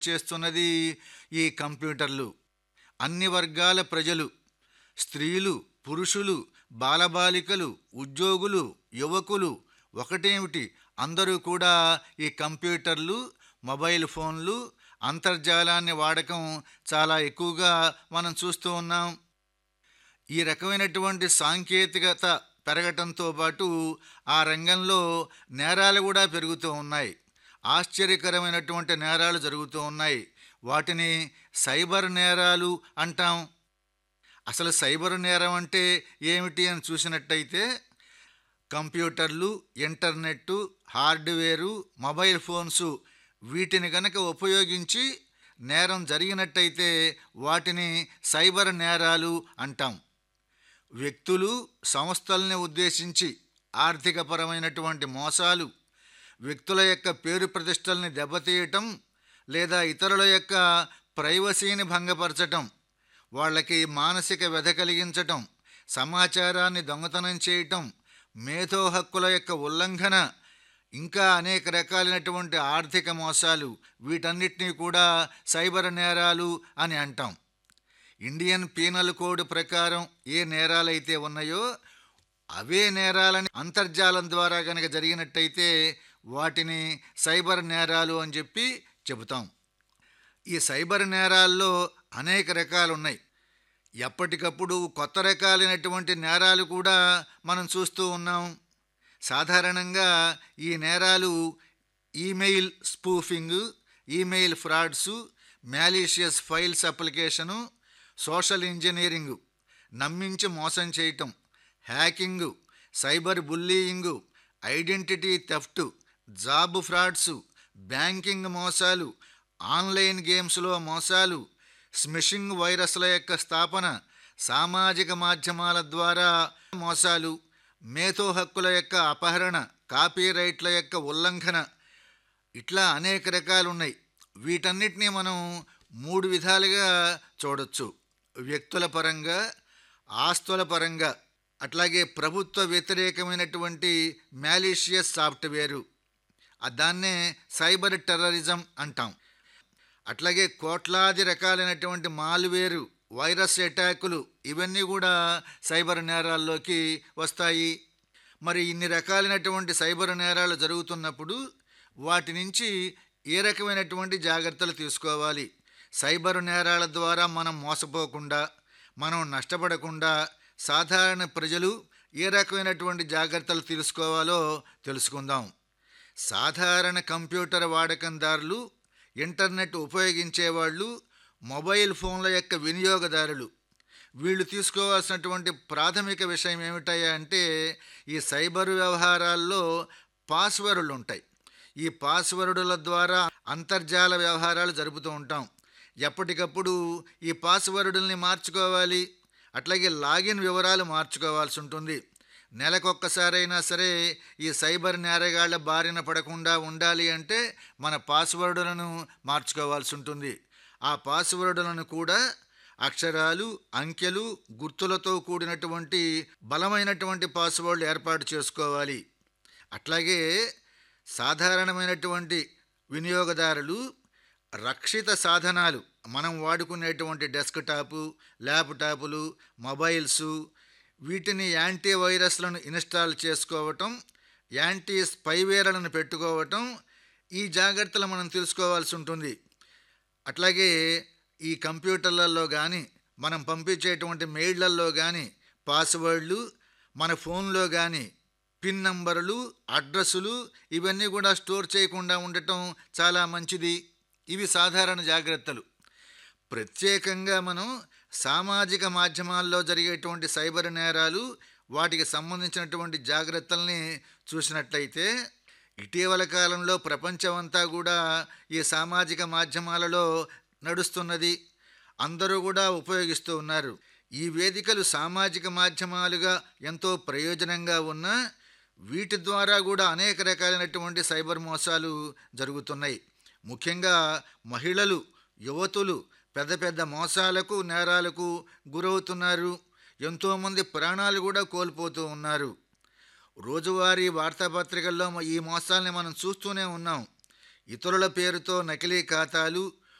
చేస్తున్నది ఈ కంప్యూటర్లు అన్ని వర్గాల ప్రజలు స్త్రీలు పురుషులు బాలబాలికలు ఉద్యోగులు యువకులు ఒకటేమిటి అందరూ కూడా ఈ కంప్యూటర్లు మొబైల్ ఫోన్లు అంతర్జాలాన్ని వాడకం చాలా ఎక్కువగా మనం చూస్తూ ఉన్నాం ఈ రకమైనటువంటి సాంకేతికత పెరగటంతో పాటు ఆ రంగంలో నేరాలు కూడా పెరుగుతూ ఉన్నాయి ఆశ్చర్యకరమైనటువంటి నేరాలు జరుగుతూ ఉన్నాయి వాటిని సైబర్ నేరాలు అంటాం అసలు సైబర్ నేరం అంటే ఏమిటి అని చూసినట్టయితే కంప్యూటర్లు ఇంటర్నెట్టు హార్డ్వేరు మొబైల్ ఫోన్స్ వీటిని గనక ఉపయోగించి నేరం జరిగినట్టయితే వాటిని సైబర్ నేరాలు అంటాం వ్యక్తులు సంస్థల్ని ఉద్దేశించి ఆర్థికపరమైనటువంటి మోసాలు వ్యక్తుల యొక్క పేరు ప్రతిష్టల్ని దెబ్బతీయటం లేదా ఇతరుల యొక్క ప్రైవసీని భంగపరచటం వాళ్ళకి మానసిక వ్యధ కలిగించటం సమాచారాన్ని దొంగతనం చేయటం మేధో హక్కుల యొక్క ఉల్లంఘన ఇంకా అనేక రకాలైనటువంటి ఆర్థిక మోసాలు వీటన్నిటినీ కూడా సైబర్ నేరాలు అని అంటాం ఇండియన్ పీనల్ కోడ్ ప్రకారం ఏ నేరాలైతే ఉన్నాయో అవే నేరాలని అంతర్జాలం ద్వారా కనుక జరిగినట్టయితే వాటిని సైబర్ నేరాలు అని చెప్పి చెబుతాం ఈ సైబర్ నేరాల్లో అనేక రకాలు ఉన్నాయి ఎప్పటికప్పుడు కొత్త రకాలైనటువంటి నేరాలు కూడా మనం చూస్తూ ఉన్నాం సాధారణంగా ఈ నేరాలు email spoofing email frauds malicious files application social engineering నమ్మించి మోసం చేయటం hacking cyber bullying identity theft job frauds banking మోసాలు ఆన్లైన్ గేమ్స్లో మోసాలు స్మిషింగ్ వైరస్ల యొక్క స్థాపన సామాజిక మాధ్యమాల ద్వారా మోసాలు మేధో హక్కుల యొక్క అపహరణ కాపీరైట్ల యొక్క ఉల్లంఘన ఇట్లా అనేక రకాలు ఉన్నాయి వీటన్నిటినీ మనం మూడు విధాలుగా చూడొచ్చు వ్యక్తుల పరంగా ఆస్తుల పరంగా అట్లాగే ప్రభుత్వ వ్యతిరేకమైనటువంటి మ్యాలీషియస్ సాఫ్ట్వేరు ఆ దాన్నే సైబర్ టెర్రరిజం అంటాం అట్లాగే కోట్లాది రకాలైనటువంటి మాల్వేరు వైరస్ అటాకులు ఇవన్నీ కూడా సైబర్ నేరాల్లోకి వస్తాయి మరి ఇన్ని రకాలైనటువంటి సైబర్ నేరాలు జరుగుతున్నప్పుడు వాటి నుంచి ఏ రకమైనటువంటి జాగ్రత్తలు తీసుకోవాలి సైబర్ నేరాల ద్వారా మనం మోసపోకుండా మనం నష్టపడకుండా సాధారణ ప్రజలు ఏ రకమైనటువంటి జాగ్రత్తలు తీసుకోవాలో తెలుసుకుందాం సాధారణ కంప్యూటర్ వాడకందారులు ఇంటర్నెట్ ఉపయోగించేవాళ్ళు మొబైల్ ఫోన్ల యొక్క వినియోగదారులు వీళ్ళు తీసుకోవాల్సినటువంటి ప్రాథమిక విషయం ఏమిటయ్యా అంటే ఈ సైబర్ వ్యవహారాల్లో పాస్వర్డ్లు ఉంటాయి ఈ పాస్వర్డుల ద్వారా అంతర్జాల వ్యవహారాలు జరుపుతూ ఉంటాం ఎప్పటికప్పుడు ఈ పాస్వర్డుల్ని మార్చుకోవాలి అట్లాగే లాగిన్ వివరాలు మార్చుకోవాల్సి ఉంటుంది నెలకొక్కసారైనా సరే ఈ సైబర్ నేరగాళ్ల బారిన పడకుండా ఉండాలి అంటే మన పాస్వర్డులను మార్చుకోవాల్సి ఉంటుంది ఆ పాస్వర్డులను కూడా అక్షరాలు అంకెలు గుర్తులతో కూడినటువంటి బలమైనటువంటి పాస్వర్డ్లు ఏర్పాటు చేసుకోవాలి అట్లాగే సాధారణమైనటువంటి వినియోగదారులు రక్షిత సాధనాలు మనం వాడుకునేటువంటి డెస్క్టాపు ల్యాప్టాపులు మొబైల్సు వీటిని యాంటీ వైరస్లను ఇన్స్టాల్ చేసుకోవటం యాంటీ స్పైవేర్లను పెట్టుకోవటం ఈ జాగ్రత్తలు మనం తెలుసుకోవాల్సి ఉంటుంది అట్లాగే ఈ కంప్యూటర్లలో కానీ మనం పంపించేటువంటి మెయిళ్లలో కానీ పాస్వర్డ్లు మన ఫోన్లో కానీ పిన్ నంబర్లు అడ్రస్సులు ఇవన్నీ కూడా స్టోర్ చేయకుండా ఉండటం చాలా మంచిది ఇవి సాధారణ జాగ్రత్తలు ప్రత్యేకంగా మనం సామాజిక మాధ్యమాల్లో జరిగేటువంటి సైబర్ నేరాలు వాటికి సంబంధించినటువంటి జాగ్రత్తల్ని చూసినట్లయితే ఇటీవల కాలంలో ప్రపంచమంతా కూడా ఈ సామాజిక మాధ్యమాలలో నడుస్తున్నది అందరూ కూడా ఉపయోగిస్తూ ఉన్నారు ఈ వేదికలు సామాజిక మాధ్యమాలుగా ఎంతో ప్రయోజనంగా ఉన్నా వీటి ద్వారా కూడా అనేక రకాలైనటువంటి సైబర్ మోసాలు జరుగుతున్నాయి ముఖ్యంగా మహిళలు యువతులు పెద్ద పెద్ద మోసాలకు నేరాలకు గురవుతున్నారు ఎంతోమంది ప్రాణాలు కూడా కోల్పోతూ ఉన్నారు రోజువారీ వార్తాపత్రికల్లో ఈ మోసాల్ని మనం చూస్తూనే ఉన్నాం ఇతరుల పేరుతో నకిలీ ఖాతాలు